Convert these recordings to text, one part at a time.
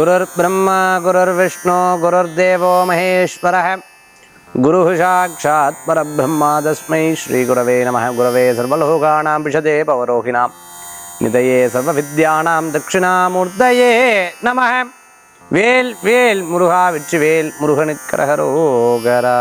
குருர் பிரம்மா குருர் விஷ்ணு குருர் தேவோ மகேஸ்வரः குருः சாட்சாத் பரபிரம்மா தஸ்மை ஸ்ரீகுரவே நம குரவே சர்வலோகானாம் விஷதே பவரோகிணாம் நிதயே சர்வவித்யானாம் தட்சிணாமூர்த்தயே நம வேல் வேல் முருகா வெற்றிவேல் முருகனுக்கரகரோகரா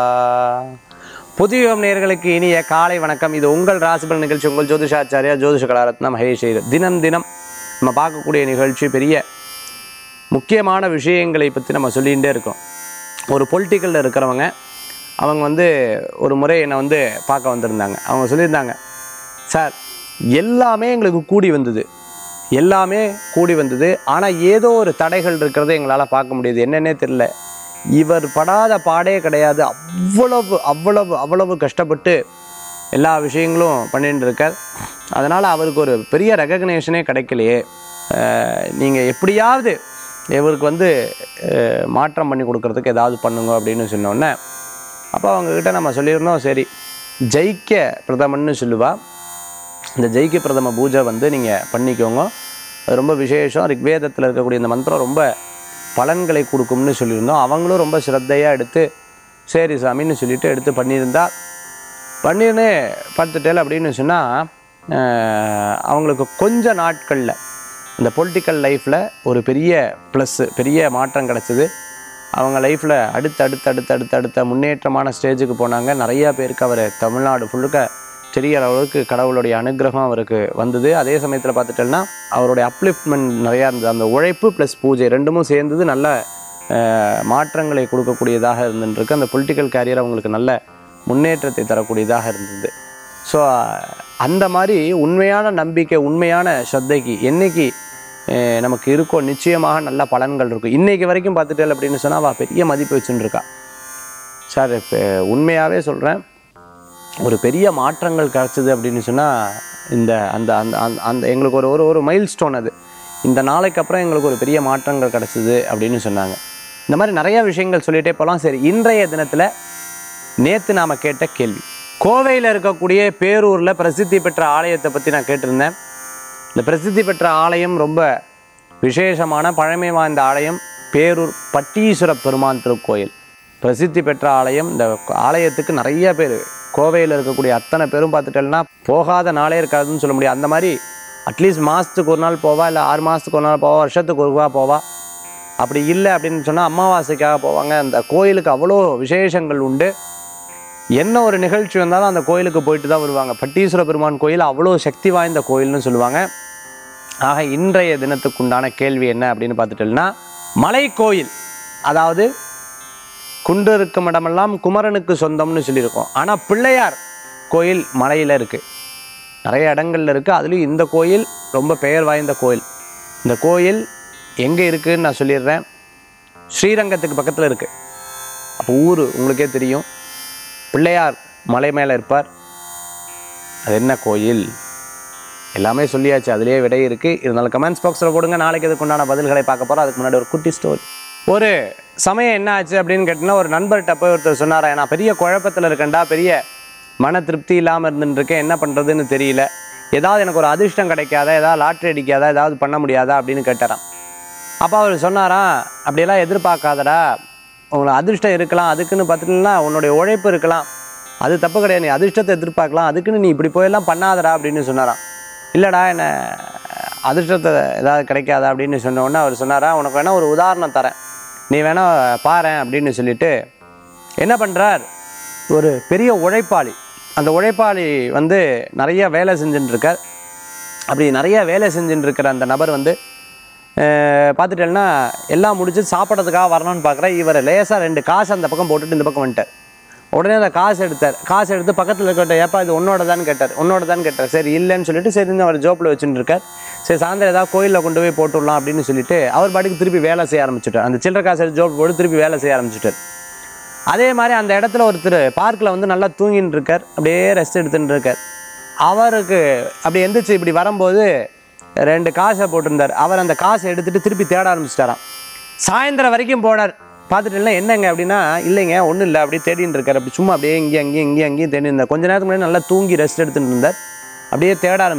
புதியோம் நேர்களுக்கு இனிய காலை வணக்கம் இது உங்கள் ராசிபல் நிகழ்ச்சி உங்கள் ஜோதிஷாச்சாரியா ஜோதிஷ கலாரத்னம் மகேஷ் ஐயர். தினம் தினம் நம்ம பார்க்கக்கூடிய நிகழ்ச்சி பெரிய முக்கியமான விஷயங்களை பற்றி நம்ம சொல்லிகிட்டே இருக்கோம் ஒரு பொலிட்டிக்கலில் இருக்கிறவங்க அவங்க வந்து ஒரு முறை என்னை வந்து பார்க்க வந்திருந்தாங்க அவங்க சொல்லியிருந்தாங்க சார் எல்லாமே எங்களுக்கு கூடி வந்தது எல்லாமே கூடி வந்தது ஆனால் ஏதோ ஒரு தடைகள் இருக்கிறத எங்களால் பார்க்க முடியுது என்னன்னே தெரியல இவர் படாத பாடே கிடையாது அவ்வளவு அவ்வளவு அவ்வளவு கஷ்டப்பட்டு எல்லா விஷயங்களும் பண்ணிட்டு இருக்கார் அதனால் அவருக்கு ஒரு பெரிய ரெகக்னேஷனே கிடைக்கலையே நீங்கள் எப்படியாவது இவருக்கு வந்து அஹ், மாற்றம் பண்ணி கொடுக்கறதுக்கு ஏதாவது பண்ணுங்க அப்படின்னு சொன்னோன்னே அப்போ அவங்கக்கிட்ட நம்ம சொல்லியிருந்தோம் சரி ஜெயிக்க பிரதமன்னு சொல்லுவா இந்த ஜெயிக்க பிரதம பூஜை வந்து நீங்கள் பண்ணிக்கோங்க அது ரொம்ப விசேஷம் ரிக்வேதத்தில் இருக்கக்கூடிய இந்த மந்திரம் ரொம்ப பலன்களை கொடுக்கும்னு சொல்லியிருந்தோம் அவங்களும் ரொம்ப ஸ்ரத்தையாக எடுத்து சரி சாமின்னு சொல்லிட்டு எடுத்து பண்ணியிருந்தா பண்ணின்னு பார்த்துட்டேல் அப்படின்னு சொன்னால் அவங்களுக்கு கொஞ்ச நாட்களில் இந்த பொலிட்டிக்கல் லைஃப்பில் ஒரு பெரிய ப்ளஸ்ஸு பெரிய மாற்றம் கிடச்சிது அவங்க லைஃப்பில் அடுத்து அடுத்து அடுத்து அடுத்து அடுத்த முன்னேற்றமான ஸ்டேஜுக்கு போனாங்க நிறையா பேருக்கு அவர் தமிழ்நாடு ஃபுல்லுக்க தெரியற அளவுக்கு கடவுளுடைய அனுகிரகம் அவருக்கு வந்தது அதே சமயத்தில் பார்த்துட்டோம்னா அவருடைய அப்லிஃப்ட்மெண்ட் நிறையா இருந்தது அந்த உழைப்பு ப்ளஸ் பூஜை ரெண்டுமும் சேர்ந்தது நல்ல அஹ், மாற்றங்களை கொடுக்கக்கூடியதாக இருந்துருக்கு அந்த பொலிட்டிக்கல் கேரியர் அவங்களுக்கு நல்ல முன்னேற்றத்தை தரக்கூடியதாக இருந்தது ஸோ அந்த மாதிரி உண்மையான நம்பிக்கை உண்மையான ஸ்ரத்தைக்கு என்னைக்கு அஹ், நமக்கு இருக்கோ நிச்சயமாக நல்ல பலன்கள் இருக்கும் இன்னைக்கு வரைக்கும் பார்த்துட்டேன் அப்படின்னு சொன்னால் அவள் பெரிய மதிப்பு வச்சுன்னு இருக்கா சார் இப்போ உண்மையாகவே சொல்கிறேன் ஒரு பெரிய மாற்றங்கள் கிடச்சிது அப்படின்னு சொன்னால் இந்த அந்த அந்த அந்த அந்த எங்களுக்கு ஒரு ஒரு ஒரு மைல் ஸ்டோன் அது இந்த நாளைக்கு அப்புறம் எங்களுக்கு ஒரு பெரிய மாற்றங்கள் கிடச்சிது அப்படின்னு சொன்னாங்க இந்த மாதிரி நிறைய விஷயங்கள் சொல்லிகிட்டே போகலாம் சரி இன்றைய தினத்தில் நேற்று நாம் கேட்ட கேள்வி கோவையில் இருக்கக்கூடிய பேரூரில் பிரசித்தி பெற்ற ஆலயத்தை பற்றி நான் கேட்டிருந்தேன் இந்த பிரசித்தி பெற்ற ஆலயம் ரொம்ப விசேஷமான பழமை வாய்ந்த ஆலயம் பேரூர் பட்டீஸ்வர பெருமான் திருக்கோயில் பிரசித்தி பெற்ற ஆலயம் இந்த ஆலயத்துக்கு நிறைய பேர் கோவையில் இருக்கக்கூடிய அத்தனை பேரும் பார்த்துட்டேன்னா போகாத நாளே இருக்காதுன்னு சொல்ல முடியும் அந்த மாதிரி அட்லீஸ்ட் மாதத்துக்கு ஒரு நாள் போவா இல்லை ஆறு மாதத்துக்கு ஒரு நாள் போவா வருஷத்துக்கு ஒரு ரூபா போவா அப்படி இல்லை அப்படின்னு சொன்னால் அமாவாசைக்காக போவாங்க அந்த கோயிலுக்கு அவ்வளோ விசேஷங்கள் உண்டு என்ன ஒரு நிகழ்ச்சி வந்தாலும் அந்த கோயிலுக்கு போயிட்டு தான் வருவாங்க பட்டீஸ்வர பெருமான் கோயில் அவ்வளோ சக்தி வாய்ந்த கோயில்னு சொல்லுவாங்க ஆக இன்றைய தினத்துக்குண்டான கேள்வி என்ன அப்படின்னு பார்த்துட்டோம்னா மலை கோயில் அதாவது குன்று இருக்கும் இடமெல்லாம் குமரனுக்கு சொந்தம்னு சொல்லியிருக்கோம் ஆனால் பிள்ளையார் கோயில் மலையில் இருக்குது நிறைய இடங்கள்ல இருக்குது அதுலேயும் இந்த கோயில் ரொம்ப பெயர் வாய்ந்த கோயில் இந்த கோயில் எங்கே இருக்குதுன்னு நான் சொல்லிடுறேன் ஸ்ரீரங்கத்துக்கு பக்கத்தில் இருக்குது அப்போ ஊர் உங்களுக்கே தெரியும் பிள்ளையார் மலை மேலே இருப்பார் அது என்ன கோயில் எல்லாமே சொல்லியாச்சு அதுலேயே விடை இருக்குது இருந்தாலும் கமெண்ட்ஸ் பாக்ஸில் போடுங்க நாளைக்கு இதுக்கு உண்டான பதில்களை பார்க்க போகிறோம் அதுக்கு முன்னாடி ஒரு குட்டி ஸ்டோரி ஒரு சமயம் என்ன ஆச்சு அப்படின்னு கேட்டிங்கன்னா ஒரு நண்பர்கிட்ட போய் ஒருத்தர் சொன்னாரா நான் பெரிய குழப்பத்தில் இருக்கேன்டா பெரிய மன திருப்தி இல்லாமல் இருந்துட்டு இருக்கேன் என்ன பண்ணுறதுன்னு தெரியல ஏதாவது எனக்கு ஒரு அதிர்ஷ்டம் கிடைக்காதா ஏதாவது லாட்ரி அடிக்காதா ஏதாவது பண்ண முடியாதா அப்படின்னு கேட்டாராம் அப்போ அவர் சொன்னாராம் அப்படியெல்லாம் எதிர்பார்க்காதடா உங்களுக்கு அதிர்ஷ்டம் இருக்கலாம் அதுக்குன்னு பார்த்துட்டுனா உன்னுடைய உழைப்பு இருக்கலாம் அது தப்பு கிடையாது நீ அதிர்ஷ்டத்தை எதிர்பார்க்கலாம் அதுக்குன்னு நீ இப்படி போயெல்லாம் பண்ணாதடா அப்படின்னு சொன்னாராம் இல்லைடா என்ன அதிர்ஷ்டத்தை ஏதாவது கிடைக்காதா அப்படின்னு சொன்ன உடனே அவர் சொன்னாரா உனக்கு வேணால் ஒரு உதாரணம் தரேன் நீ வேணா பாரேன் அப்படின்னு சொல்லிட்டு என்ன பண்ணுறார் ஒரு பெரிய உழைப்பாளி அந்த உழைப்பாளி வந்து நிறைய வேலை செஞ்சுட்டு இருக்கார் அப்படி நிறைய வேலை செஞ்சுட்டு இருக்கிற அந்த நபர் வந்து அஹ், பார்த்துட்டேன்னா எல்லாம் முடிச்சு சாப்பிட்றதுக்காக வரணும்னு பார்க்குற இவர் லேசாக ரெண்டு காசு அந்த பக்கம் போட்டுட்டு இந்த பக்கம் வந்துட்டார் உடனே அந்த காசு எடுத்தார் காசு எடுத்து பக்கத்தில் இருக்கிட்ட ஏப்பா இது உன்னோட தான் கேட்டார் உன்னோட தான் கேட்டார் சரி இல்லைன்னு சொல்லிட்டு சரி இந்த அவர் ஜோப்பில் வச்சுட்டு இருக்கார் சரி சாயந்தரம் ஏதாவது கோயிலில் கொண்டு போய் போட்டுடலாம் அப்படின்னு சொல்லிட்டு அவர் பாட்டுக்கு திருப்பி வேலை செய்ய ஆரம்பிச்சுட்டார் அந்த சில்லற காசு எடுத்து ஜோப் போட்டு திருப்பி வேலை செய்ய ஆரம்பிச்சுட்டார் அதே மாதிரி அந்த இடத்துல ஒருத்தர் பார்க்கில் வந்து நல்லா தூங்கின்னு இருக்கார் அப்படியே ரெஸ்ட் எடுத்துட்டு இருக்கார் அவருக்கு அப்படி எந்திரிச்சு இப்படி வரும்போது ரெண்டு காசை போட்டிருந்தார் அவர் அந்த காசை எடுத்துட்டு திருப்பி தேட ஆரம்பிச்சிட்டாராம் சாயந்தரம் வரைக்கும் போனார் பார்த்துட்டு இல்லை என்னங்க அப்படின்னா இல்லைங்க ஒன்றும் இல்லை அப்படியே தேடின்னு இருக்கார் அப்படி சும்மா அப்படியே இங்கேயும் அங்கேயும் இங்கேயும் அங்கேயும் தேடி இருந்தார் கொஞ்ச நேரத்துக்கு முன்னாடி நல்லா தூங்கி ரெஸ்ட் எடுத்துட்டு இருந்தார் அப்படியே தேட ஆரம்பிச்சார்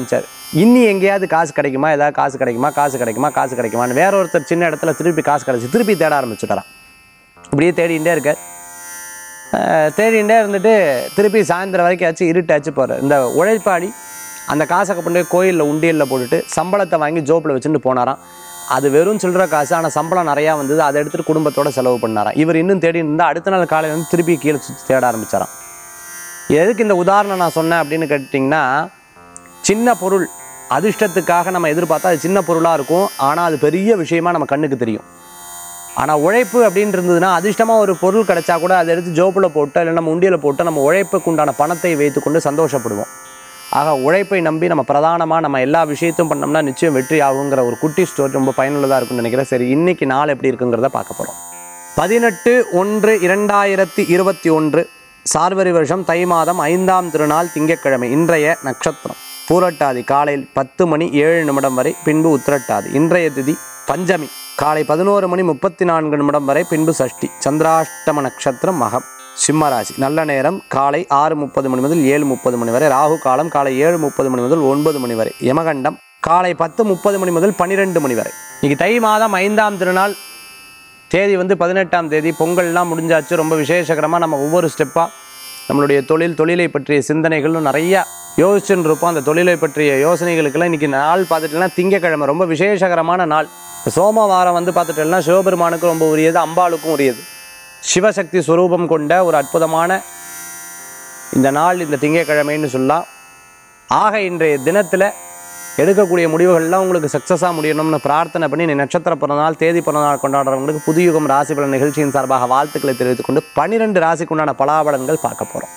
இன்னி எங்கேயாவது காசு கிடைக்குமா ஏதாவது காசு கிடைக்குமா காசு கிடைக்குமா காசு கிடைக்குமான்னு வேற ஒருத்தர் சின்ன இடத்துல திருப்பி காசு கிடச்சி திருப்பி தேட ஆரம்பிச்சுட்டாராம் இப்படியே தேடிகிட்டே இருக்க அஹ் தேடிகிட்டே இருந்துட்டு திருப்பி சாயந்தரம் வரைக்கும் ஆச்சு இருட்டாச்சு போகிறார் இந்த உழைப்பாடி அந்த காசை கொண்டு போய் கோயிலில் உண்டியலில் போட்டுட்டு சம்பளத்தை வாங்கி ஜோப்பில் வச்சுட்டு போனாராம் அது வெறும் சில்லற காசு ஆனால் சம்பளம் நிறையா வந்தது அதை எடுத்துகிட்டு குடும்பத்தோட செலவு பண்ணாராம் இவர் இன்னும் தேடி இருந்தால் அடுத்த நாள் காலையில் வந்து திருப்பி கீழே சுற்றி தேட ஆரம்பிச்சாராம் எதுக்கு இந்த உதாரணம் நான் சொன்னேன் அப்படின்னு கேட்டிங்கன்னா சின்ன பொருள் அதிர்ஷ்டத்துக்காக நம்ம எதிர்பார்த்தா அது சின்ன பொருளாக இருக்கும் ஆனால் அது பெரிய விஷயமா நம்ம கண்ணுக்கு தெரியும் ஆனால் உழைப்பு அப்படின்னு இருந்ததுன்னா அதிர்ஷ்டமாக ஒரு பொருள் கிடைச்சா கூட அதை எடுத்து ஜோப்பில் போட்டு இல்லை நம்ம உண்டியில் போட்டு நம்ம உழைப்புக்கு உண்டான பணத்தை வைத்துக்கொண்டு சந்தோஷப்படுவோம் ஆக உழைப்பை நம்பி நம்ம பிரதானமாக நம்ம எல்லா விஷயத்தையும் பண்ணோம்னா நிச்சயம் வெற்றி ஆகுங்கிற ஒரு குட்டி ஸ்டோரி ரொம்ப பயனுள்ளதாக இருக்கும்னு நினைக்கிறேன் சரி இன்னைக்கு நாள் எப்படி இருக்குங்கிறத பார்க்க போகிறோம் பதினெட்டு ஒன்று இரண்டாயிரத்தி இருபத்தி ஒன்று சார்வரி வருஷம் தை மாதம் ஐந்தாம் திருநாள் திங்கட்கிழமை இன்றைய நட்சத்திரம் பூரட்டாதி காலையில் பத்து மணி ஏழு நிமிடம் வரை பின்பு உத்திரட்டாதி இன்றைய திதி பஞ்சமி காலை பதினோரு மணி முப்பத்தி நான்கு நிமிடம் வரை பின்பு சஷ்டி சந்திராஷ்டம நட்சத்திரம் மகம் சிம்மராசி நல்ல நேரம் காலை ஆறு முப்பது மணி முதல் ஏழு முப்பது மணி வரை ராகு காலம் காலை ஏழு முப்பது மணி முதல் ஒன்பது மணி வரை யமகண்டம் காலை பத்து முப்பது மணி முதல் பன்னிரெண்டு மணி வரை இன்னைக்கு தை மாதம் ஐந்தாம் திருநாள் தேதி வந்து பதினெட்டாம் தேதி பொங்கல்லாம் முடிஞ்சாச்சு ரொம்ப விசேஷகரமாக நம்ம ஒவ்வொரு ஸ்டெப்பாக நம்மளுடைய தொழில் தொழிலை பற்றிய சிந்தனைகளும் நிறையா யோசிச்சுன்னு இருப்போம் அந்த தொழிலை பற்றிய யோசனைகளுக்கெல்லாம் இன்றைக்கி நாள் பார்த்துட்டோம்னா திங்கக்கிழமை ரொம்ப விசேஷகரமான நாள் இந்த சோமவாரம் வந்து பார்த்துட்டோம்னா சிவபெருமானுக்கு ரொம்ப உரியது அம்பாளுக்கும் உரியது சிவசக்தி ஸ்வரூபம் கொண்ட ஒரு அற்புதமான இந்த நாள் இந்த திங்கக்கிழமைன்னு சொல்லலாம் ஆக இன்றைய தினத்தில் எடுக்கக்கூடிய முடிவுகள்லாம் உங்களுக்கு சக்ஸஸாக முடியணும்னு பிரார்த்தனை பண்ணி நீ நட்சத்திர பிறந்தநாள் தேதி பிறந்தநாள் கொண்டாடுறவங்களுக்கு புதியுகம் ராசி பலன் நிகழ்ச்சியின் சார்பாக வாழ்த்துக்களை தெரிவித்துக் கொண்டு பன்னிரெண்டு ராசிக்குண்டான பலாபலன்கள் பார்க்க போகிறோம்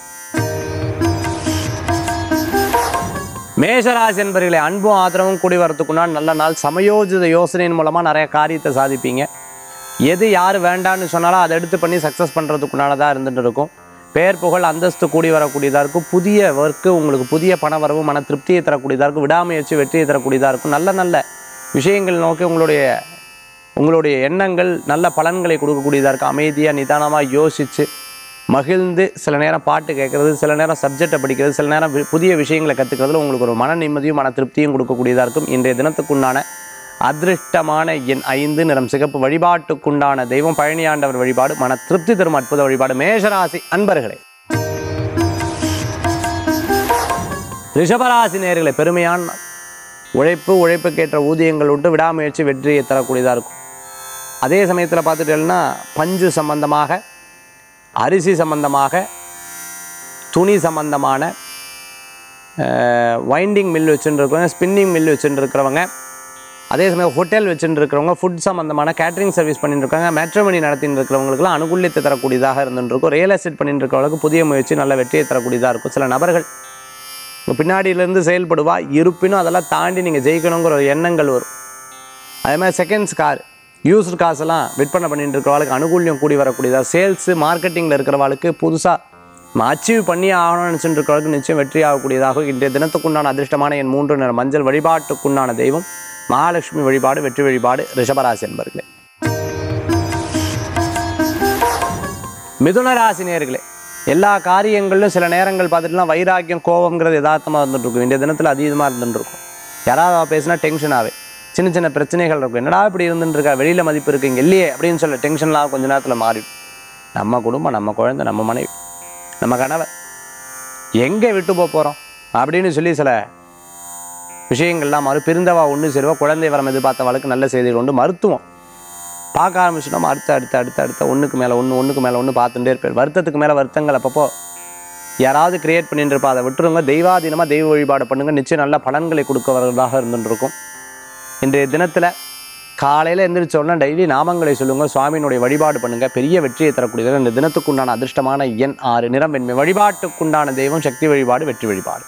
மேஷராசி என்பர்களை அன்பும் ஆதரவும் கூடி வரத்துக்குண்டான நல்ல நாள் சமயோஜித யோசனையின் மூலமாக நிறைய காரியத்தை சாதிப்பீங்க எது யார் வேண்டான்னு சொன்னாலும் அதை எடுத்து பண்ணி சக்ஸஸ் பண்ணுறதுக்குண்டானதாக இருந்துட்டு இருக்கும் பேர் புகழ் அந்தஸ்து கூடி வரக்கூடியதாக இருக்கும் புதிய ஒர்க்கு உங்களுக்கு புதிய பண வரவு மன திருப்தியை தரக்கூடியதாக இருக்கும் விடாமுயற்சி வெற்றியை தரக்கூடியதாக இருக்கும் நல்ல நல்ல விஷயங்கள் நோக்கி உங்களுடைய உங்களுடைய எண்ணங்கள் நல்ல பலன்களை கொடுக்கக்கூடியதாக இருக்கும் அமைதியாக நிதானமாக யோசித்து மகிழ்ந்து சில நேரம் பாட்டு கேட்குறது சில நேரம் சப்ஜெக்டை படிக்கிறது சில நேரம் வி- புதிய விஷயங்களை கற்றுக்கிறதுல உங்களுக்கு ஒரு மன நிம்மதியும் மன திருப்தியும் கொடுக்கக்கூடியதாக இருக்கும் இன்றைய தினத்துக்குண்டான அதிருஷ்டமான எண் ஐந்து நிறம் சிகப்பு வழிபாட்டுக்குண்டான தெய்வம் பழனியாண்டவர் வழிபாடு மன திருப்தி தரும் அற்புத வழிபாடு மேஷராசி அன்பர்களே ரிஷபராசி நேர்களை பெருமையான நாள். உழைப்பு உழைப்புக்கேற்ற ஊதியங்கள் விட்டு விடாமுயற்சி வெற்றியை தரக்கூடியதாக இருக்கும் அதே சமயத்தில் பார்த்துட்டேன்னா பஞ்சு சம்பந்தமாக அரிசி சம்பந்தமாக துணி சம்பந்தமான வைண்டிங் மில் வச்சுட்டு இருக்கிறவங்க ஸ்பின்னிங் மில் வச்சுட்டு இருக்கிறவங்க அதே சமயம் ஹோட்டல் வச்சுட்டு இருக்கிறவங்க ஃபுட் சம்மந்தமான கேட்டரிங் சர்வீஸ் பண்ணிட்டு இருக்காங்க மேட்ரமணி நடத்திட்டு இருக்கிறவங்களுக்குலாம் அனுகூலியத்தை தரக்கூடியதாக இருந்துட்டு இருக்கும் ரியல் எஸ்டேட் பண்ணிட்டு இருக்கிறவங்களுக்கு புதிய முயற்சி நல்ல வெற்றியை தரக்கூடியதாக இருக்கும் சில நபர்கள் உங்கள் பின்னாடியிலேருந்து செயல்படுவா இருப்பினும் அதெல்லாம் தாண்டி நீங்கள் ஜெயிக்கணுங்கிற ஒரு எண்ணங்கள் வரும் அதே மாதிரி செகண்ட்ஸ் கார் யூஸ்டு காசெல்லாம் விற்பனை பண்ணிட்டு இருக்கிறவாளுக்கு அனுகூல்யம் கூடி வரக்கூடியதாக சேல்ஸு மார்க்கெட்டிங்கில் இருக்கிறவாளுக்கு புதுசாக நம்ம அச்சீவ் பண்ணி ஆகணும்னு நினச்சிட்டு இருக்கிறவளுக்கு நிச்சயம் வெற்றி ஆகக்கூடியதாக இன்றைய தினத்துக்குண்டான அதிர்ஷ்டமான என் மூன்று நிற மஞ்சள் வழிபாட்டுக்குண்டான தெய்வம் மகாலட்சுமி வழிபாடு வெற்றி வழிபாடு ரிஷபராசி என்பர்களே மிதுன ராசி நேயர்களே எல்லா காரியங்களிலும் சில நேரங்கள் பார்த்துட்டுலாம் வைராக்கியம் கோபம்ங்கிறது யதார்த்தமாக இருந்துட்டு இருக்கும் இன்றைய தினத்தில் அதீதமாக இருந்துட்டு இருக்கும் யாராவது அவ பேசினா டென்ஷனாகவே சின்ன சின்ன பிரச்சனைகள் இருக்கும் என்னடா இப்படி இருந்துட்டு இருக்கா வெளியில் மதிப்பு இருக்கு இங்கே இல்லையே அப்படின்னு சொல்ல டென்ஷன்லாம் கொஞ்ச நேரத்தில் மாறிடும் நம்ம குடும்பம் நம்ம குழந்தை நம்ம மனைவி நம்ம கணவர் எங்கே விட்டு போக போகிறோம் அப்படின்னு சொல்லி சில விஷயங்கள்லாம் மாறும் பிரிந்தவா ஒன்று சேருவா குழந்தை வரம் எதிர்பார்த்தவளுக்கு நல்ல செய்திகள் உண்டு மருத்துவம் பார்க்க ஆரம்பிச்சிட்டோம் அடுத்து அடுத்து அடுத்து அடுத்து ஒன்றுக்கு மேலே ஒன்று ஒன்றுக்கு மேலே ஒன்று பார்த்துட்டே இருப்பேன் வருத்தத்துக்கு மேலே வருத்தங்கள் அப்பப்போ யாராவது கிரியேட் பண்ணிட்டு இருப்பா அதை விட்டுருங்க தெய்வாதீனமாக தெய்வ வழிபாடு பண்ணுங்க நிச்சயம் நல்ல பலன்களை கொடுக்கவர்களாக இருந்துட்டு இருக்கும் இன்றைய தினத்தில் காலையில் எந்திரிச்ச உடனே டெய்லி நாமங்களை சொல்லுங்க சுவாமியினுடைய வழிபாடு பண்ணுங்க பெரிய வெற்றியை தரக்கூடியது இந்த தினத்துக்குண்டான அதிர்ஷ்டமான எண் ஆறு நிறம் வெண்மை வழிபாட்டுக்குண்டான தெய்வம் சக்தி வழிபாடு வெற்றி வழிபாடு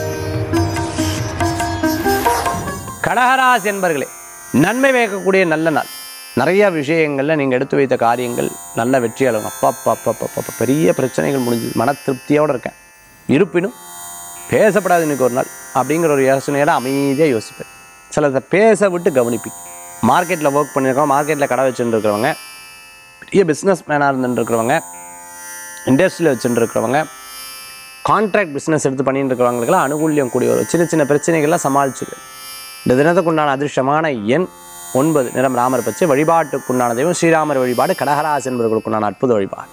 கடகராசி என்பர்களே நன்மை வைக்கக்கூடிய நல்ல நாள் நிறைய விஷயங்களில் நீங்கள் எடுத்து வைத்த காரியங்கள் நல்ல வெற்றி அடையும் அப்பா அப்பா அப்பா அப்பா அப்பா, அப்பா பெரிய பிரச்சனைகள் முடிஞ்சு மன திருப்தியோடு இருக்கேன் இருப்பினும் பேசப்படாது இன்னைக்கு ஒரு நாள் அப்படிங்கிற ஒரு யோசனையோட அமைதியாக யோசிப்பேன் சிலதை பேச விட்டு கவனிப்பேன் மார்க்கெட்டில் ஒர்க் பண்ணியிருக்கோம் மார்க்கெட்டில் கடை வச்சுட்டு இருக்கிறவங்க பெரிய பிஸ்னஸ் மேனாக இருந்துட்டு இருக்கிறவங்க இண்டஸ்ட்ரியில் வச்சுட்டு இருக்கிறவங்க கான்ட்ராக்ட் பிஸ்னஸ் எடுத்து பண்ணிட்டு இருக்கிறவங்களுக்குலாம் அனுகூல்யம் கூடிய வரும் சின்ன சின்ன பிரச்சனைகள்லாம் சமாளிச்சுது இந்த தினத்துக்குண்டான அதிர்ஷ்டமான எண் ஒன்பது நிறம் ராமர் பச்சை வழிபாட்டுக்குண்டான தெய்வம் ஸ்ரீராமர் வழிபாடு கடகராசி என்பவர்களுக்குண்டான அற்புத வழிபாடு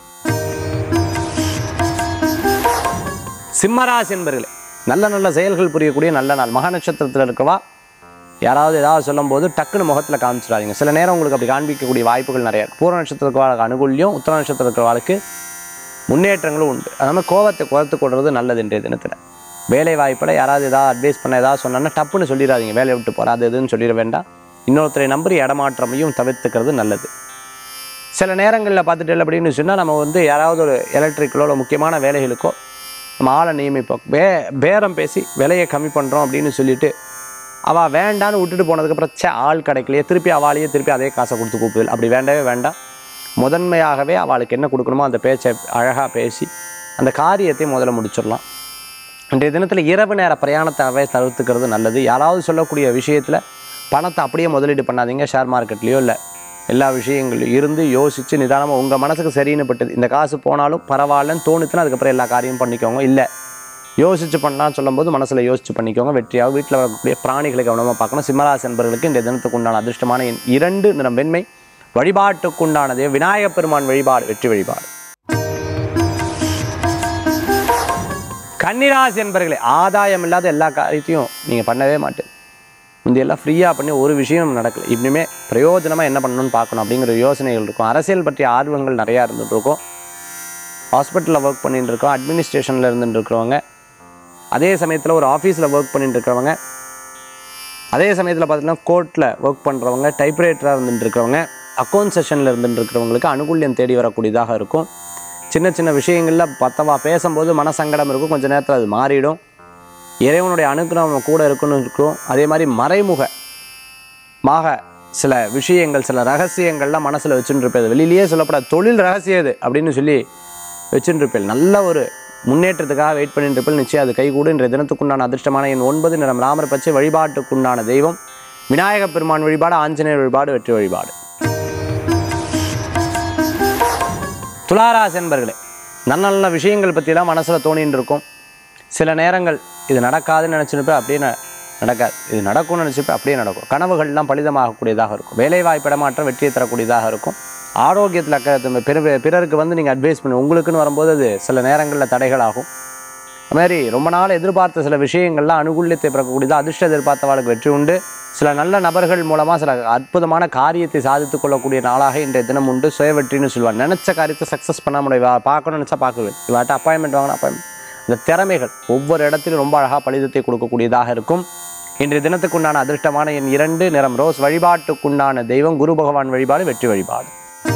சிம்மராசி என்பர்களே நல்ல நல்ல செயல்கள் புரியக்கூடிய நல்ல நாள் மக நட்சத்திரத்தில் இருக்கவா யாராவது ஏதாவது சொல்லும்போது டக்குன்னு முகத்தில் காமிச்சிடாதீங்க சில நேரம் உங்களுக்கு அப்படி காண்பிக்கக்கூடிய வாய்ப்புகள் நிறைய இருக்கு பூர்வ நட்சத்திரத்துக்கு அனுகூல்யம் உத்தர நட்சத்திரம் இருக்கிறவாளுக்கு முன்னேற்றங்களும் உண்டு அதனால் கோவத்தை குறைத்து கொள்வது நல்லது இன்றைய தினத்தில் வேலை வாய்ப்பில் யாராவது ஏதாவது அட்வைஸ் பண்ண ஏதாவது சொன்னாங்கன்னா டப்புன்னு சொல்லிடாதீங்க வேலையை விட்டு போகிறா அது எதுன்னு சொல்லிட வேண்டாம் இன்னொருத்தரை நம்பி இடமாற்றமையும் தவிர்த்துக்கிறது நல்லது சில நேரங்களில் பார்த்துட்டு அப்படின்னு சொன்னால் நம்ம வந்து யாராவது ஒரு எலக்ட்ரிக்கலோ இல்லை முக்கியமான வேலைகளுக்கோ நம்ம ஆளை நியமிப்போம் பே பேரம் பேசி விலையை கம்மி பண்ணுறோம் அப்படின்னு சொல்லிட்டு அவள் வேண்டான்னு விட்டுட்டு போனதுக்கப்புறம் சே ஆள் கிடைக்கலையே திருப்பி அவளையே திருப்பி அதே காசை கொடுத்து கூப்பிடுது அப்படி வேண்டவே வேண்டாம் முதன்மையாகவே அவளுக்கு என்ன கொடுக்கணுமோ அந்த பேச்சை அழகாக பேசி அந்த காரியத்தை முதல்ல முடிச்சிடலாம் இன்றைய தினத்தில் இரவு நேர பிரயாணத்தை தவிர்த்துக்கிறது நல்லது யாராவது சொல்லக்கூடிய விஷயத்தில் பணத்தை அப்படியே முதலீடு பண்ணாதீங்க ஷேர் மார்க்கெட்லேயோ இல்லை எல்லா விஷயங்களையும் இருந்து யோசித்து நிதானமாக உங்கள் மனசுக்கு சரின்னு பட்டது இந்த காசு போனாலும் பரவாயில்லன்னு தோணுச்சுன்னா அதுக்கப்புறம் எல்லா காரியமும் பண்ணிக்கோங்க இல்லை யோசித்து பண்ணலாம்னு சொல்லும்போது மனசில் யோசித்து பண்ணிக்கோங்க வெற்றியாக வீட்டில் வரக்கூடிய பிராணிகளை கவனமாக பார்க்கணும் சிம்மராசி என்பவர்களுக்கு இந்த தினத்துக்கு உண்டான அதிர்ஷ்டமான எண் இரண்டு நிறம் வெண்மை வழிபாட்டுக்குண்டானது விநாயகப் பெருமான் வழிபாடு வெற்றி வழிபாடு கன்னிராசி என்பர்களே ஆதாயம் இல்லாத எல்லா காரியத்தையும் நீங்கள் பண்ணவே மாட்டேன் முந்தையெல்லாம் ஃப்ரீயாக பண்ணி ஒரு விஷயம் நடக்கல இனிமே பிரயோஜனமாக என்ன பண்ணணும்னு பார்க்கணும் அப்படிங்கிற யோசனைகள் இருக்கும் அரசியல் பற்றிய ஆர்வங்கள் நிறையா இருந்துட்டு இருக்கும் ஹாஸ்பிட்டலில் ஒர்க் பண்ணிட்டு இருக்கோம் அட்மினிஸ்ட்ரேஷனில் இருந்துட்டு இருக்கிறவங்க அதே சமயத்தில் ஒரு ஆஃபீஸில் ஒர்க் பண்ணிட்டு இருக்கிறவங்க அதே சமயத்தில் பார்த்தீங்கன்னா கோர்ட்டில் ஒர்க் பண்ணுறவங்க டைப்ரைட்டராக இருந்துட்டு இருக்கிறவங்க அக்கௌண்ட் செஷனில் இருந்துட்டு இருக்கிறவங்களுக்கு அனுகூல்யம் தேடி வரக்கூடியதாக இருக்கும் சின்ன சின்ன விஷயங்களில் பத்தவா பேசும்போது மனசங்கடம் இருக்கும் கொஞ்சம் நேரத்தில் அது மாறிடும் இறைவனுடைய அனுகிரகம் நம்ம கூட இருக்குன்னு இருக்கும் அதே மாதிரி மறைமுக மாக சில விஷயங்கள் சில ரகசியங்கள்லாம் மனசில் வச்சுட்டு இருப்பேன் வெளியிலேயே சொல்லப்படாது தொழில் ரகசியம் இது அப்படின்னு சொல்லி வச்சுட்டு இருப்பேன் நல்ல ஒரு முன்னேற்றத்துக்காக வெயிட் பண்ணிட்டு இருப்பேன் நிச்சயம் அது கைகூடு இன்றைய தினத்துக்குண்டான அதிர்ஷ்டமான எண் ஒன்பது நிறம் ராமர் பச்சை வழிபாட்டுக்குண்டான தெய்வம் விநாயகப் பெருமான் வழிபாடு ஆஞ்சநேயர் வழிபாடு வெற்றி வழிபாடு துளாராசி என்பர்களே நல்ல நல்ல விஷயங்கள் பற்றிலாம் மனசில் தோணின்னு இருக்கும் சில நேரங்கள் இது நடக்காதுன்னு நினச்சிருப்பேன் அப்படியே ந- நடக்காது இது நடக்கும்னு நினச்சிருப்பேன் அப்படியே நடக்கும் கனவுகள்லாம் பலிதமாகக்கூடியதாக இருக்கும் வேலை வாய்ப்பு இடமாற்றம் வெற்றியை தரக்கூடியதாக இருக்கும் ஆரோக்கியத்தில் அக்கறை பிற பிறருக்கு வந்து நீங்கள் அட்வைஸ் பண்ணி உங்களுக்குன்னு வரும்போது அது சில நேரங்களில் தடைகளாகும் அது மாதிரி ரொம்ப நாள் எதிர்பார்த்த சில விஷயங்கள்லாம் அனுகூல்யத்தை பிறக்கக்கூடியது அதிர்ஷ்ட எதிர்பார்த்தவாளுக்கு வெற்றி உண்டு சில நல்ல நபர்கள் மூலமாக சில அற்புதமான காரியத்தை சாதித்துக் கொள்ளக்கூடிய நாளாக இன்றைய தினம் உண்டு சுய வெற்றின்னு சொல்லுவாங்க நினச்ச காரியத்தை சக்ஸஸ் பண்ண முடியும் இவ பார்க்கணும்னு நினச்சா பார்க்குவேன் இவாட்ட அப்பாயின்மெண்ட் வாங்கினா அப்பாயின்மெண்ட் இந்த திறமைகள் ஒவ்வொரு இடத்திலும் ரொம்ப அழகாக பலிதத்தை கொடுக்கக்கூடியதாக இருக்கும் இன்றைய தினத்துக்குண்டான அதிர்ஷ்டமான என் இரண்டு நிறம் ரோஸ் வழிபாட்டுக்குண்டான தெய்வம் குரு பகவான் வழிபாடு வெற்றி வழிபாடு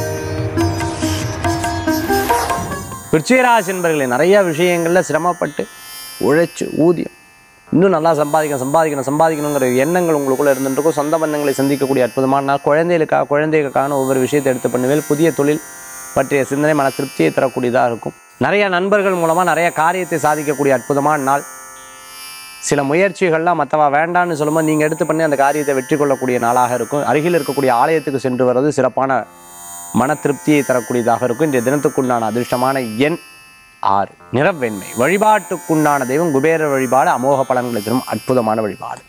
விருச்சிகராசி என்பர்களே நிறைய விஷயங்களில் சிரமப்பட்டு உழைச்சு ஊதியம் இன்னும் நல்லா சம்பாதிக்கணும் சம்பாதிக்கணும் சம்பாதிக்கணுங்கிற எண்ணங்கள் உங்களுக்குள்ள இருந்துருக்கும் சொந்த பந்தங்களை சந்திக்கக்கூடிய அற்புதமான நாள் குழந்தைகளுக்காக குழந்தைகளுக்கான ஒவ்வொரு விஷயத்தை எடுத்து பண்ணுவேல் புதிய தொழில் பற்றிய சிந்தனை மன திருப்தியை தரக்கூடியதாக இருக்கும் நிறைய நண்பர்கள் மூலமாக நிறைய காரியத்தை சாதிக்கக்கூடிய அற்புதமான நாள் சில முயற்சிகள்லாம் மற்றவா வேண்டான்னு சொல்லும்போது நீங்கள் எடுத்து பண்ணி அந்த காரியத்தை வெற்றி கொள்ளக்கூடிய நாளாக இருக்கும் அருகில் இருக்கக்கூடிய ஆலயத்துக்கு சென்று வர்றது சிறப்பான மன திருப்தியை தரக்கூடியதாக இருக்கும் இன்றைய தினத்துக்குண்டான அதிர்ஷ்டமான எண் ஆறு நிறவெண்மை வழிபாட்டுக்குண்டான தெய்வம் குபேர வழிபாடு அமோக பலன்களை தரும் அற்புதமான வழிபாடு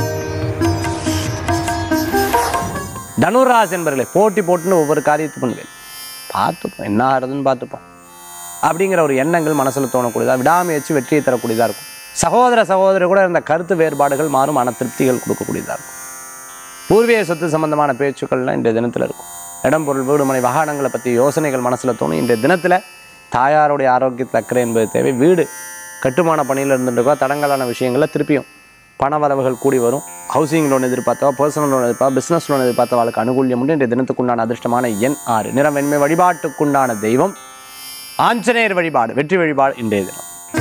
தனுராசி என்பர்களே போட்டி போட்டுன்னு ஒவ்வொரு காரியத்தை பண்ணுவேன் பார்த்துப்போம் என்ன ஆகுறதுன்னு பார்த்துப்போம் அப்படிங்கிற ஒரு எண்ணங்கள் மனசில் தோணக்கூடியதா விடாமுயற்சி வெற்றியை தரக்கூடியதாக இருக்கும் சகோதர சகோதரி கூட இருந்த கருத்து வேறுபாடுகள் மாறும் மன திருப்திகள் கொடுக்கக்கூடியதாக இருக்கும் பூர்வீக சொத்து சம்பந்தமான பேச்சுக்கள்லாம் இன்றைய தினத்தில் இருக்கும் இடம் பொருள் வீடு மனை வாகனங்களை பற்றி யோசனைகள் மனசில் தோணும் இன்றைய தினத்தில் தாயாருடைய ஆரோக்கியத்தில் அக்கறை என்பது தேவை வீடு கட்டுமான பணியில் இருந்துருக்கோ தடங்கலான விஷயங்களில் திருப்பியும் பண வரவுகள் கூடி வரும் ஹவுசிங் லோன் எதிர்பார்த்தவா பர்சனல் லோன் எதிர்பார்த்தா பிஸ்னஸ் லோன் எதிர்பார்த்தவாளுக்கு அனுகூல்யம் உண்டு இன்றைய தினத்துக்குண்டான அதிர்ஷ்டமான எண் ஆறு நிறம் வெண்மை வழிபாட்டுக்குண்டான தெய்வம் ஆஞ்சநேயர் வழிபாடு வெற்றி வழிபாடு இன்றைய தினம்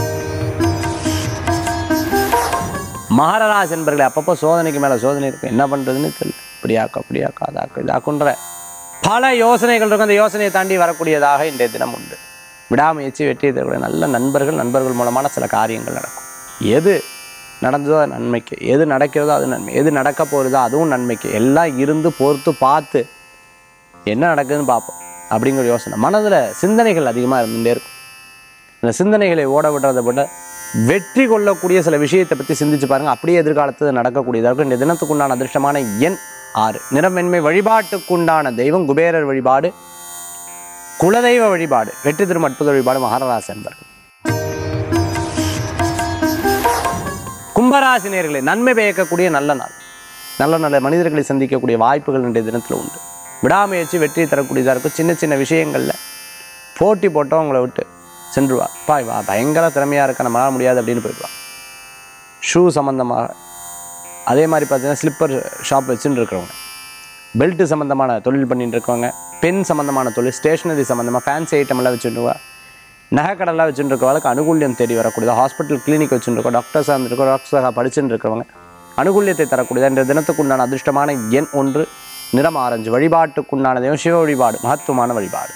மகரராஜ் என்பர்களை அப்பப்போ சோதனைக்கு மேலே சோதனை இருக்கும் என்ன பண்ணுறதுன்னு தெரியல இப்படியாக்கா அப்படியாக்கா அதாக்கா இதாக்குன்ற பல யோசனைகள் இருக்கும் அந்த யோசனையை தாண்டி வரக்கூடியதாக இன்றைய தினம் உண்டு விடாமுயற்சி வெற்றி தரக்கூடிய நல்ல நண்பர்கள் நண்பர்கள் மூலமான சில காரியங்கள் நடக்கும் எது நடந்ததோ அது நன்மைக்கு எது நடக்கிறதோ அது நன்மை எது நடக்க போகிறதோ அதுவும் நன்மைக்கு எல்லாம் இருந்து பொறுத்து பார்த்து என்ன நடக்குதுன்னு பார்ப்போம் அப்படிங்கிற யோசனை மனதில் சிந்தனைகள் அதிகமாக இருந்துகிட்டே இருக்கும் இந்த சிந்தனைகளை ஓட விடுறதை விட வெற்றி கொள்ளக்கூடிய சில விஷயத்தை பற்றி சிந்திச்சு பாருங்க அப்படியே எதிர்காலத்தில் நடக்கக்கூடியதாக இருக்கும் இந்த தினத்துக்குண்டான அதிர்ஷ்டமான எண் ஆறு நிறமென்மை வழிபாட்டுக்குண்டான தெய்வம் குபேரர் வழிபாடு குலதெய்வ வழிபாடு வெற்றி திரும் அற்புத வழிபாடு மகாராசி என்பர்கள் கும்பராசி நேர்களே நன்மை பயக்கக்கூடிய நல்ல நாள் நல்ல நல்ல மனிதர்களை சந்திக்கக்கூடிய வாய்ப்புகள் இன்றைய தினத்தில் உண்டு விடாமுயற்சி வெற்றி தரக்கூடியதாக இருக்கும் சின்ன சின்ன விஷயங்களில் போட்டி போட்டோம் உங்களை விட்டு சென்றுவா பா இவா பயங்கர திறமையாக இருக்க நம்மளால முடியாது அப்படின்னு போயிடுவா ஷூ சம்மந்தமாக அதே மாதிரி பார்த்தீங்கன்னா ஸ்லிப்பர் ஷாப் வச்சுட்டு இருக்கிறவங்க பெல்ட்டு சம்மந்தமான தொழில் பண்ணிட்டு இருக்கவங்க பென் சம்மந்தமான தொழில் ஸ்டேஷனரி சம்மந்தமாக ஃபேன்சி ஐட்டம் எல்லாம் வச்சுருவா நகைக்கடெல்லாம் வச்சுட்டு இருக்கவங்களுக்கு அனுகூல்யம் தேடி வரக்கூடியது ஹாஸ்பிட்டல் கிளினிக் வச்சுட்டு இருக்கோம் டாக்டர்ஸாக இருந்திருக்கோம் டாக்டர்ஸாக படிச்சுட்டு இருக்கிறவங்க அனுகூல்யத்தை தரக்கூடியது இந்த தினத்துக்குண்டான அதிர்ஷ்டமான எண் ஒன்று நிறம் ஆரஞ்சு வழிபாட்டுக்குண்டான தெய்வம் சிவ வழிபாடு மகத்துவமான வழிபாடு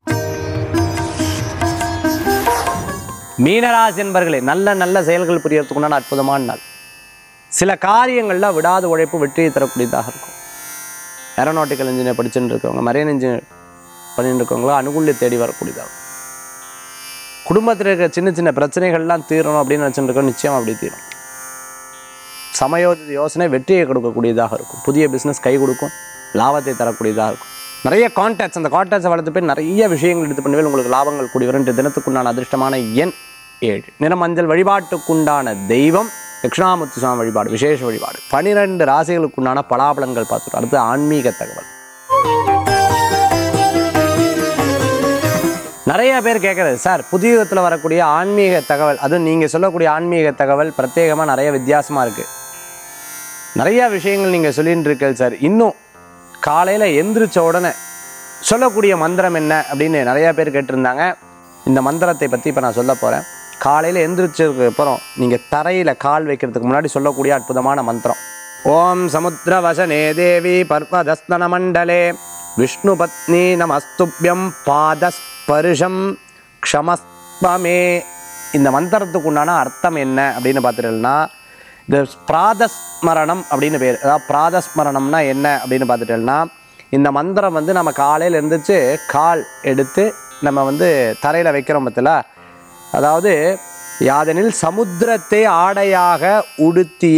மீனராசி என்பர்களே நல்ல நல்ல செயல்கள் புரியறதுக்குண்டான அற்புதமான நாள் சில காரியங்களில் விடாத உழைப்பு வெற்றியை தரக்கூடியதாக இருக்கும் ஏரோநாட்டிக்கல் இன்ஜினியர் படிச்சுட்டு இருக்கவங்க மரைன் இன்ஜினியர் பண்ணிட்டு இருக்கவங்களும் அனுகூல்யம் தேடி வரக்கூடியதாக இருக்கும் குடும்பத்தில் இருக்கிற சின்ன சின்ன பிரச்சனைகள்லாம் தீரணும் அப்படின்னு நினச்சிட்டு இருக்கோம் நிச்சயம் அப்படி தீரும் சமயோஜித யோசனை வெற்றியை கொடுக்கக்கூடியதாக இருக்கும் புதிய பிஸ்னஸ் கை கொடுக்கும் லாபத்தை தரக்கூடியதாக இருக்கும் நிறைய கான்டாக்ட்ஸ் அந்த கான்டாக்ட்ஸை வளர்த்து போய் நிறைய விஷயங்கள் எடுத்து பண்ணுவேன் உங்களுக்கு லாபங்கள் கூடி வரும் இன்றைய தினத்துக்குண்டான அதிர்ஷ்டமான எண் ஏழு நிறமஞ்சள் வழிபாட்டுக்குண்டான தெய்வம் தட்சிணாமூர்த்தி சுவாமி வழிபாடு விசேஷ வழிபாடு பனிரெண்டு ராசிகளுக்குண்டான பலாபலங்கள் பார்த்துட்டு அடுத்து ஆன்மீக தகவல் நிறைய பேர் கேட்குறது சார் புதிய யுகத்தில் வரக்கூடிய ஆன்மீக தகவல் அதுவும் நீங்கள் சொல்லக்கூடிய ஆன்மீக தகவல் பிரத்யேகமாக நிறைய வித்தியாசமாக இருக்குது நிறைய விஷயங்கள் நீங்கள் சொல்லிட்டு இருக்கீங்க சார் இன்னும் காலையில் எந்திரிச்ச உடனே சொல்லக்கூடிய மந்திரம் என்ன அப்படின்னு நிறைய பேர் கேட்டிருந்தாங்க இந்த மந்திரத்தை பற்றி இப்போ நான் சொல்ல போகிறேன் காலையில் எந்திரிச்சதுக்கு அப்புறம் நீங்கள் தரையில் கால் வைக்கிறதுக்கு முன்னாடி சொல்லக்கூடிய அற்புதமான மந்திரம் ஓம் சமுத்திரவசனே தேவி பர்வதஸ்தன மண்டலே விஷ்ணு பத்னி நமஸ்துப்யம் பாதஸ்பருஷம் க்ஷமஸ்வமே இந்த மந்திரத்துக்கு உண்டான அர்த்தம் என்ன அப்படின்னு பார்த்துட்டீங்கன்னா இந்த பிராதஸ்மரணம் அப்படின்னு பேர் அதாவது பிராதஸ்மரணம்னா என்ன அப்படின்னு பார்த்துட்டோம்னா இந்த மந்திரம் வந்து நம்ம காலையில் எழுந்திரிச்சு கால் எடுத்து நம்ம வந்து தரையில் வைக்கிறோம் பத்தில அதாவது யாதெனில் சமுத்திரத்தை ஆடையாக உடுத்திய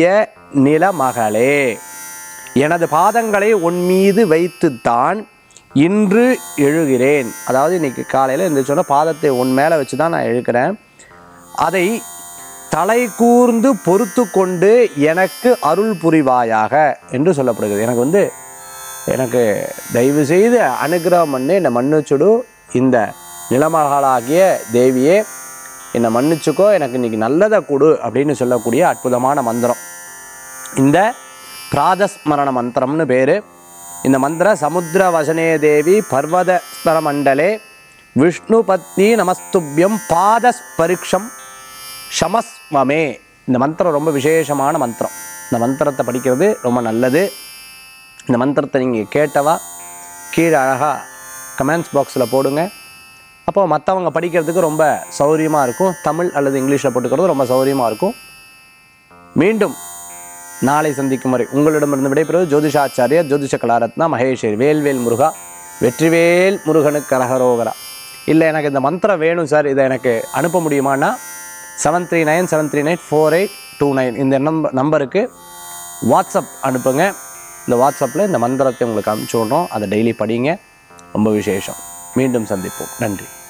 நிலமகளே எனது பாதங்களை உன் மீது வைத்துத்தான் இன்று எழுகிறேன் அதாவது இன்னைக்கு காலையில் எழுந்திரிச்சோன்னா பாதத்தை உன் மேலே வச்சு தான் நான் எழுக்கிறேன் அதை தலை கூர்ந்து பொறுத்து கொண்டு எனக்கு அருள் புரிவாயாக என்று சொல்லப்படுகிறது எனக்கு வந்து எனக்கு தயவு செய்து அனுகிரகம் பண்ணி என்னை மன்னிச்சுடு இந்த நிலமகளாகிய தேவியே என்னை மன்னிச்சுக்கோ எனக்கு இன்னைக்கு நல்லதை கொடு அப்படின்னு சொல்லக்கூடிய அற்புதமான மந்திரம் இந்த பிராதஸ்மரண மந்திரம்னு பேர் இந்த மந்திர சமுத்திர வசனே தேவி பர்வத ஸ்மர மண்டலே விஷ்ணு பத்னி நமஸ்துப்யம் பாதஸ்பரிக்ஷம் ஷமஸ்வமே இந்த மந்திரம் ரொம்ப விசேஷமான மந்திரம் இந்த மந்திரத்தை படிக்கிறது ரொம்ப நல்லது இந்த மந்திரத்தை நீங்கள் கேட்டவா கீழே அழகாக கமெண்ட்ஸ் பாக்ஸில் போடுங்க அப்போ மற்றவங்க படிக்கிறதுக்கு ரொம்ப சௌரியமாக இருக்கும் தமிழ் அல்லது இங்கிலீஷில் போட்டுக்கிறது ரொம்ப சௌரியமாக இருக்கும் மீண்டும் நாளை சந்திக்கும் வரை உங்களிடமிருந்து விடைபெறுவது ஜோதிஷாச்சாரியா ஜோதிஷ கலாரத்னா மகேஸ்வரி வேல்வேல் முருகா வெற்றிவேல் முருகனுக்கு கரகரோகரா இல்லை எனக்கு இந்த மந்திரம் வேணும் சார் இதை எனக்கு அனுப்ப முடியுமான்னா seven three nine seven three nine four eight two nine இந்த நம்பர் நம்பருக்கு வாட்ஸ்அப் அனுப்புங்க இந்த வாட்ஸ்அப்பில் இந்த மந்திரத்தை உங்களுக்கு அனுப்பிச்சி விட்றோம் அதை டெய்லி படிங்க ரொம்ப விசேஷம் மீண்டும் சந்திப்போம் நன்றி